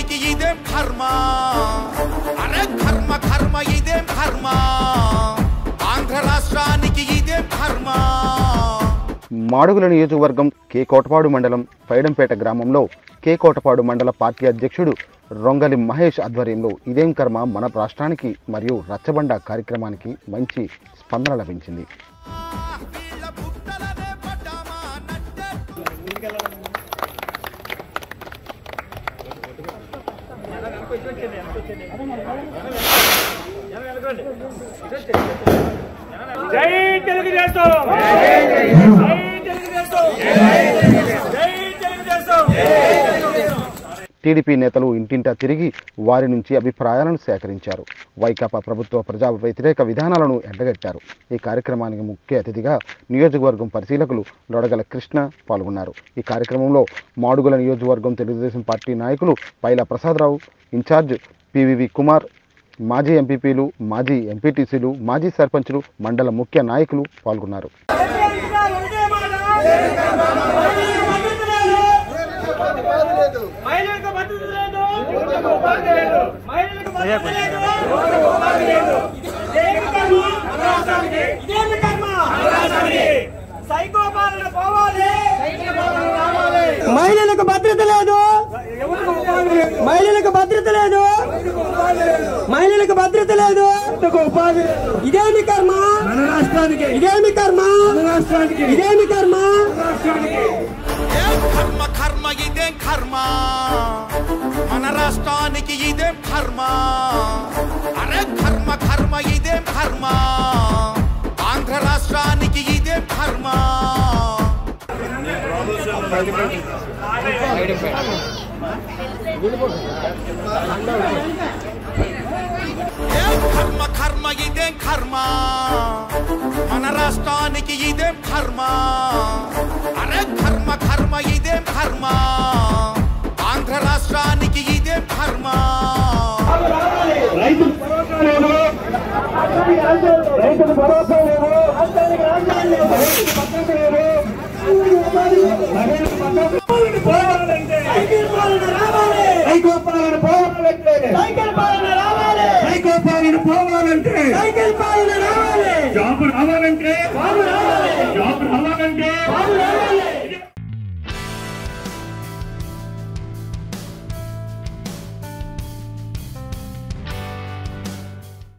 రాష్ట్రానికి ఇదేం కర్మ అరే కర్మ కర్మ ఇదేం కర్మ ఆంధ్ర రాష్ట్రానికి ఇదేం కర్మ మాడుగుల నియోజకవర్గం కే కోటపాడు మండలం పైడంపేట గ్రామంలో కే కోటపాడు మండల పార్టీ అధ్యక్షుడు రొంగలి మహేష్ ఆధ్వర్యంలో ఇదేం కర్మ మన రాష్ట్రానికి మరియు రచ్చబండ కార్యక్రమానికి మంచి స్పందన లభించింది వీళ్ళ బుట్టలనే పడ్డామా నట్టె జై తెలుగుదేశం జై తెలుగుదేశం జై తెలుగుదేశం టీడీపీ నేతలు ఇంటింటా తిరిగి వారి నుంచి అభిప్రాయాలను సేకరించారు వైకాపా ప్రభుత్వ ప్రజా వ్యతిరేక విధానాలను ఎండగట్టారు ఈ కార్యక్రమానికి ముఖ్య అతిథిగా నియోజకవర్గం పరిశీలకులు లొడగల కృష్ణ పాల్గొన్నారు ఈ కార్యక్రమంలో మాడుగుల నియోజకవర్గం తెలుగుదేశం పార్టీ నాయకులు పైల ప్రసాదరావు ఇన్ఛార్జ్ పివివి కుమార్ మాజీ ఎంపీపీలు మాజీ ఎంపీటీసీలు మాజీ సర్పంచులు మండల ముఖ్య నాయకులు పాల్గొన్నారు మహిళలకు భద్రత లేదు మహిళలకు భద్రత లేదు ఇదేమి కర్మ ఇదేమి కర్మ సైకో పాలన పోవాలి మహిళలకు భద్రత లేదు మహిళలకు భద్రత లేదు మహిళలకు భద్రత లేదు ఇదేమి కర్మ రాష్ట్రానికి ఇదేమి కర్మ రాష్ట్రానికి ఇదేమి కర్మ ఏం కర్మ కర్మ ఇదేం కర్మ మన రాష్ట్రానికి ఇదేం కర్మ అరే కర్మ కర్మ ఇదేం కర్మ ఆంధ్ర రాష్ట్రానికి ఇదేం కర్మ ఏం కర్మ కర్మ ఇదేం కర్మ మన రాష్ట్రానికి ఇదేం కర్మ అరే కర్మ కర్మ ఇదేం కర్మ ఆంధ్ర రాష్ట్రానికి ఇదేం కర్మ రైతు భరోసా లేదు రైతుకు భరోసా లేదు రైతుకు భద్రత లేదు మహిళలకు భద్రత పోవాలంటే సైకిల్ పాలన రావాలి సైకిల్ పాలన పోవాలంటే సైకిల్ పాలన రావాలి సైకిల్ పాలన పోవాలంటే సైకిల్ పాలన రావాలి